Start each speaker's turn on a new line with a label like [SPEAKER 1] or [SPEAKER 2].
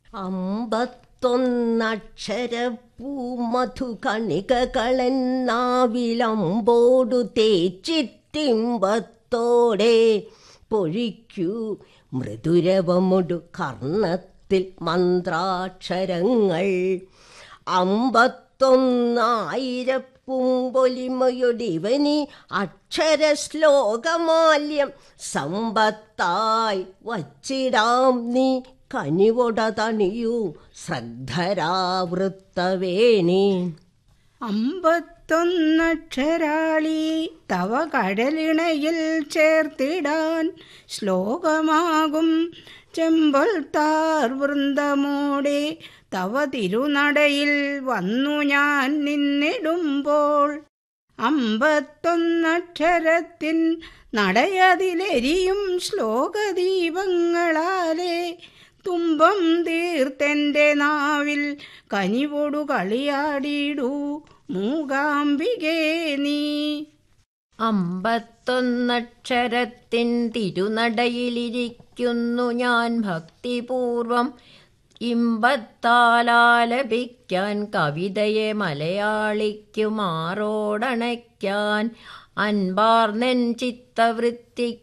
[SPEAKER 1] അമ്പത്തൊന്നക്ഷരപ്പൂ മധു കണികകളെന്നാവിലമ്പോടു തേച്ചിത്തിമ്പത്തോടെ പൊഴിക്കൂ മൃദുരവമൊടു കർണത്തിൽ മന്ത്രാക്ഷരങ്ങൾ അമ്പത്തൊന്നായിരപ്പുംപൊലിമയൊടിവനി അക്ഷര ശ്ലോകമാല്യം സമ്പത്തായി വച്ചിടാം നീ കനിവൊട തണിയൂ ശ്രദ്ധരാവൃത്തവേണി
[SPEAKER 2] അമ്പത്തൊന്നക്ഷരാളി തവ കടലിണയിൽ ചേർത്തിടാൻ ശ്ലോകമാകും ചെമ്പൽ താർ വൃന്ദമോടെ തവ തിരുനടയിൽ വന്നു ഞാൻ നിന്നിടുമ്പോൾ അമ്പത്തൊന്നക്ഷരത്തിൻ നടയതിലെരിയും ശ്ലോകദീപങ്ങളാലേ തുമ്പം തീർത്തെൻ്റെ നാവിൽ കനിവൊടു കളിയാടിയിടൂ മൂകാംബികേ നീ
[SPEAKER 3] അമ്പത്തൊന്നക്ഷരത്തിൻ തിരുനടയിലിരിക്കുന്നു ഞാൻ ഭക്തിപൂർവം ഇമ്പത്താലാലപിക്കാൻ കവിതയെ മലയാളിക്കു മാറോടണയ്ക്കാൻ അൻപാർന്നെൻ ചിത്തവൃത്തി